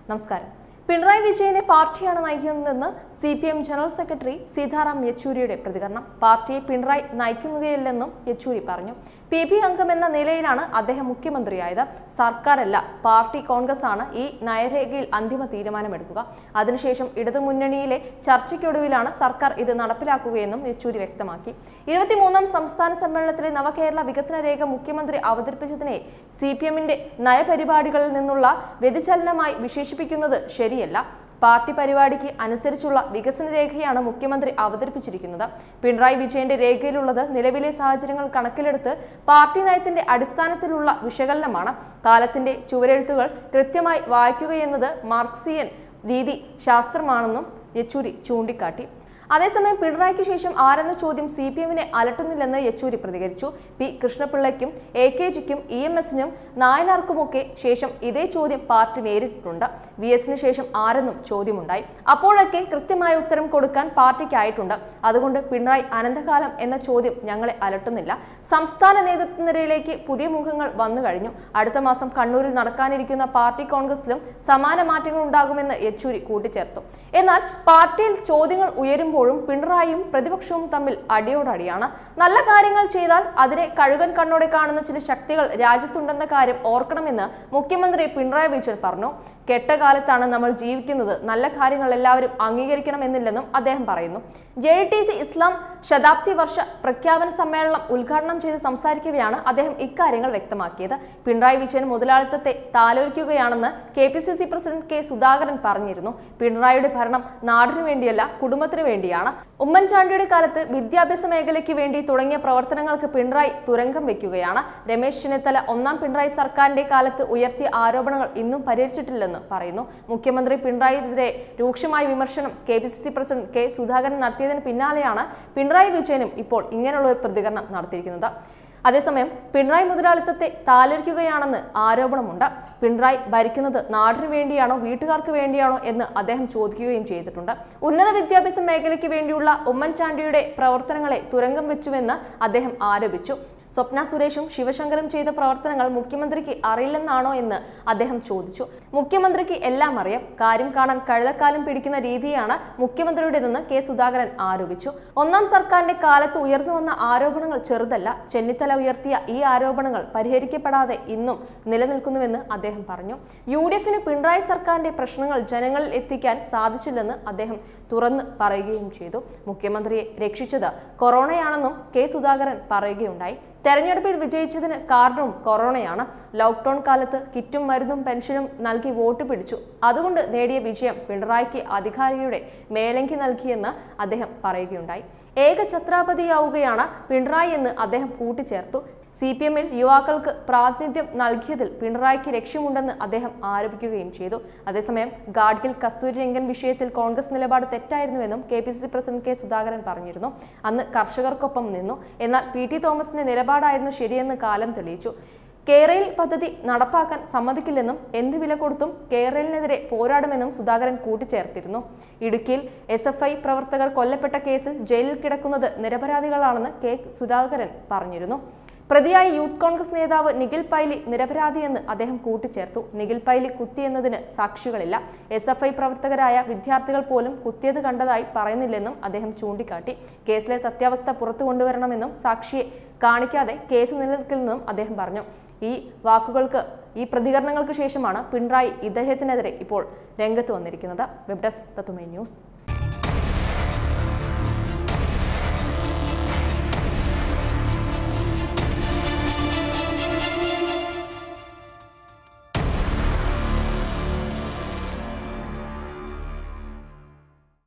നമസ്കാരം പിണറായി വിജയനെ പാർട്ടിയാണ് നയിക്കുന്നതെന്ന് C P M general secretary Sitaram യെച്ചൂരിയുടെ പ്രതികരണം പാർട്ടിയെ പിണറായി നയിക്കുകയില്ലെന്നും യെച്ചൂരി പറഞ്ഞു പി ബി അംഗം എന്ന നിലയിലാണ് അദ്ദേഹം മുഖ്യമന്ത്രിയായത് സർക്കാരല്ല പാർട്ടി കോൺഗ്രസ് ആണ് ഈ നയരേഖയിൽ അന്തിമ തീരുമാനമെടുക്കുക അതിനുശേഷം ഇടതുമുന്നണിയിലെ ചർച്ചയ്ക്കൊടുവിലാണ് സർക്കാർ ഇത് നടപ്പിലാക്കുകയെന്നും യെച്ചൂരി വ്യക്തമാക്കി ഇരുപത്തിമൂന്നാം സംസ്ഥാന സമ്മേളനത്തിലെ നവകേരള വികസന രേഖ മുഖ്യമന്ത്രി അവതരിപ്പിച്ചതിനെ സി പി എമ്മിന്റെ നയപരിപാടികളിൽ നിന്നുള്ള വ്യതിചലനമായി വിശേഷിപ്പിക്കുന്നത് ശരിയല്ല പാർട്ടി പരിപാടിക്ക് അനുസരിച്ചുള്ള വികസന രേഖയാണ് മുഖ്യമന്ത്രി അവതരിപ്പിച്ചിരിക്കുന്നത് പിണറായി വിജയന്റെ രേഖയിലുള്ളത് നിലവിലെ സാഹചര്യങ്ങൾ കണക്കിലെടുത്ത് പാർട്ടി നയത്തിന്റെ അടിസ്ഥാനത്തിലുള്ള വിശകലനമാണ് കാലത്തിന്റെ ചുവരെഴുത്തുകൾ കൃത്യമായി വായിക്കുകയെന്നത് മാർക്സിയൻ രീതി ശാസ്ത്രമാണെന്നും യെച്ചൂരി ചൂണ്ടിക്കാട്ടി അതേസമയം പിണറായിക്ക് ശേഷം ആരെന്ന ചോദ്യം സി പി എമ്മിനെ അലട്ടുന്നില്ലെന്ന് യെച്ചൂരി പ്രതികരിച്ചു പി കൃഷ്ണപിള്ളയ്ക്കും എ കെ ജിക്കും ഇ എം എസിനും നായനാർക്കുമൊക്കെ ശേഷം ഇതേ ചോദ്യം പാർട്ടി നേരിട്ടിട്ടുണ്ട് വി എസിന് ശേഷം ആരെന്നും ചോദ്യമുണ്ടായി അപ്പോഴൊക്കെ കൃത്യമായ ഉത്തരം കൊടുക്കാൻ പാർട്ടിക്കായിട്ടുണ്ട് അതുകൊണ്ട് പിണറായി അനന്തകാലം എന്ന ചോദ്യം ഞങ്ങളെ അലട്ടുന്നില്ല സംസ്ഥാന നേതൃത്വനിരയിലേക്ക് പുതിയ മുഖങ്ങൾ വന്നു കഴിഞ്ഞു അടുത്ത മാസം കണ്ണൂരിൽ നടക്കാനിരിക്കുന്ന പാർട്ടി കോൺഗ്രസിലും സമാന മാറ്റങ്ങൾ ഉണ്ടാകുമെന്ന് യെച്ചൂരി കൂട്ടിച്ചേർത്തു എന്നാൽ പാർട്ടിയിൽ ചോദ്യങ്ങൾ ഉയരുമ്പോഴും പിണറായിയും പ്രതിപക്ഷവും തമ്മിൽ അടിയോടടിയാണ് നല്ല കാര്യങ്ങൾ ചെയ്താൽ അതിനെ കഴുകൻ കണ്ണോടെ കാണുന്ന ചില ശക്തികൾ രാജ്യത്തുണ്ടെന്ന കാര്യം ഓർക്കണമെന്ന് മുഖ്യമന്ത്രി പിണറായി വിജയൻ പറഞ്ഞു കെട്ട കാലത്താണ് നമ്മൾ ജീവിക്കുന്നത് നല്ല കാര്യങ്ങൾ എല്ലാവരും അംഗീകരിക്കണമെന്നില്ലെന്നും അദ്ദേഹം പറയുന്നു ജെ ടി സി ഇസ്ലാം ശതാബ്ദി വർഷ പ്രഖ്യാപന സമ്മേളനം ഉദ്ഘാടനം ചെയ്ത് സംസാരിക്കവെയാണ് അദ്ദേഹം ഇക്കാര്യങ്ങൾ വ്യക്തമാക്കിയത് പിണറായി വിജയൻ മുതലാളിത്തത്തെ താലോലിക്കുകയാണെന്ന് K P C C president K Sudhakaran പറഞ്ഞിരുന്നു പിണറായിയുടെ ഭരണം നാടിനു വേണ്ടിയല്ല കുടുംബത്തിന് വേണ്ടിയാണ് ഉമ്മൻചാണ്ടിയുടെ കാലത്ത് വിദ്യാഭ്യാസ മേഖലയ്ക്ക് വേണ്ടി തുടങ്ങിയ പ്രവർത്തനങ്ങൾക്ക് പിണറായി തുരങ്കം വെക്കുകയാണ് രമേശ് ചെന്നിത്തല ഒന്നാം പിണറായി സർക്കാരിന്റെ കാലത്ത് ഉയർത്തിയ ആരോപണങ്ങൾ ഇന്നും പരിഹരിച്ചിട്ടില്ലെന്ന് പറയുന്നു മുഖ്യമന്ത്രി പിണറായിക്കെതിരെ രൂക്ഷമായ വിമർശനം K P C C president K Sudhakaran നടത്തിയതിന് പിന്നാലെയാണ് പിണറായി വിജയനും ഇപ്പോൾ ഇങ്ങനെയുള്ള ഒരു പ്രതികരണം നടത്തിയിരിക്കുന്നത് അതേസമയം പിണറായി മുതലാളിത്തത്തെ താലോലിക്കുകയാണെന്ന് ആരോപണമുണ്ട് പിണറായി ഭരിക്കുന്നത് നാടിനു വേണ്ടിയാണോ വീട്ടുകാർക്ക് വേണ്ടിയാണോ എന്ന് അദ്ദേഹം ചോദിക്കുകയും ചെയ്തിട്ടുണ്ട് ഉന്നത വിദ്യാഭ്യാസ മേഖലയ്ക്ക് വേണ്ടിയുള്ള ഉമ്മൻചാണ്ടിയുടെ പ്രവർത്തനങ്ങളെ തുരങ്കം വെച്ചുവെന്ന് അദ്ദേഹം ആരോപിച്ചു സ്വപ്ന സുരേഷും ശിവശങ്കറും ചെയ്ത പ്രവർത്തനങ്ങൾ മുഖ്യമന്ത്രിക്ക് അറിയില്ലെന്നാണോ എന്ന് അദ്ദേഹം ചോദിച്ചു മുഖ്യമന്ത്രിക്ക് എല്ലാം അറിയാം കാര്യം കാണാൻ കഴുതക്കാലം പിടിക്കുന്ന രീതിയാണ് മുഖ്യമന്ത്രിയുടേതെന്ന് കെ സുധാകരൻ ആരോപിച്ചു ഒന്നാം സർക്കാരിന്റെ കാലത്ത് ഉയർന്നു വന്ന ആരോപണങ്ങൾ ചെറുതല്ല ചെന്നിത്തല ഉയർത്തിയ ഈ ആരോപണങ്ങൾ പരിഹരിക്കപ്പെടാതെ ഇന്നും നിലനിൽക്കുന്നുവെന്ന് അദ്ദേഹം പറഞ്ഞു യു ഡി എഫിന് പിണറായി സർക്കാരിന്റെ പ്രശ്നങ്ങൾ ജനങ്ങളിൽ എത്തിക്കാൻ സാധിച്ചില്ലെന്ന് അദ്ദേഹം തുറന്ന് പറയുകയും ചെയ്തു മുഖ്യമന്ത്രിയെ രക്ഷിച്ചത് കൊറോണയാണെന്നും കെ സുധാകരൻ പറയുകയുണ്ടായി തെരഞ്ഞെടുപ്പിൽ വിജയിച്ചതിന് കാരണവും കൊറോണയാണ് ലോക്ക്ഡൌൺ കാലത്ത് കിറ്റും മരുന്നും പെൻഷനും നൽകി വോട്ട് പിടിച്ചു അതുകൊണ്ട് നേടിയ വിജയം പിണറായിക്ക് അധികാരിയുടെ മേലങ്കി നൽകിയെന്ന് അദ്ദേഹം പറയുകയുണ്ടായി ഏക ഛത്രാപതിയാവുകയാണ് പിണറായി എന്ന് അദ്ദേഹം കൂട്ടിച്ചേർത്തു സി പി എമ്മിൽ യുവാക്കൾക്ക് പ്രാതിനിധ്യം നൽകിയതിൽ പിണറായിക്ക് ലക്ഷ്യമുണ്ടെന്ന് അദ്ദേഹം ആരോപിക്കുകയും ചെയ്തു അതേസമയം ഗാഡ്ഗിൽ കസ്തൂരി രംഗൻ വിഷയത്തിൽ കോൺഗ്രസ് നിലപാട് തെറ്റായിരുന്നുവെന്നും K P C C president K Sudhakaran പറഞ്ഞിരുന്നു അന്ന് കർഷകർക്കൊപ്പം നിന്നു എന്നാൽ പി ടി തോമസിന്റെ നിലപാടായിരുന്നു ശരിയെന്ന് കാലം തെളിയിച്ചു കേരയിൽ പദ്ധതി നടപ്പാക്കാൻ സമ്മതിക്കില്ലെന്നും എന്ത് വില കൊടുത്തും കേരളിനെതിരെ പോരാടുമെന്നും സുധാകരൻ കൂട്ടിച്ചേർത്തിരുന്നു ഇടുക്കിയിൽ എസ് എഫ് ഐ പ്രവർത്തകർ കൊല്ലപ്പെട്ട കേസിൽ ജയിലിൽ കിടക്കുന്നത് നിരപരാധികളാണെന്ന് കെ സുധാകരൻ പറഞ്ഞിരുന്നു പ്രതിയായ യൂത്ത് കോൺഗ്രസ് നേതാവ് നിഖിൽ പൈലി നിരപരാധിയെന്ന് അദ്ദേഹം കൂട്ടിച്ചേർത്തു നിഖിൽ പൈലി കുത്തിയെന്നതിന് സാക്ഷികളില്ല എസ് എഫ് ഐ പ്രവർത്തകരായ വിദ്യാർത്ഥികൾ പോലും കുത്തിയത് കണ്ടതായി പറയുന്നില്ലെന്നും അദ്ദേഹം ചൂണ്ടിക്കാട്ടി കേസിലെ സത്യാവസ്ഥ പുറത്തു കൊണ്ടുവരണമെന്നും സാക്ഷിയെ കാണിക്കാതെ കേസ് നിലനിൽക്കില്ലെന്നും അദ്ദേഹം പറഞ്ഞു ഈ വാക്കുകൾക്ക് ഈ പ്രതികരണങ്ങൾക്ക് ശേഷമാണ് പിണറായി ഇദ്ദേഹത്തിനെതിരെ ഇപ്പോൾ രംഗത്ത് വന്നിരിക്കുന്നത് വെബ് ഡെസ്ക് തത്തുമൈ ന്യൂസ്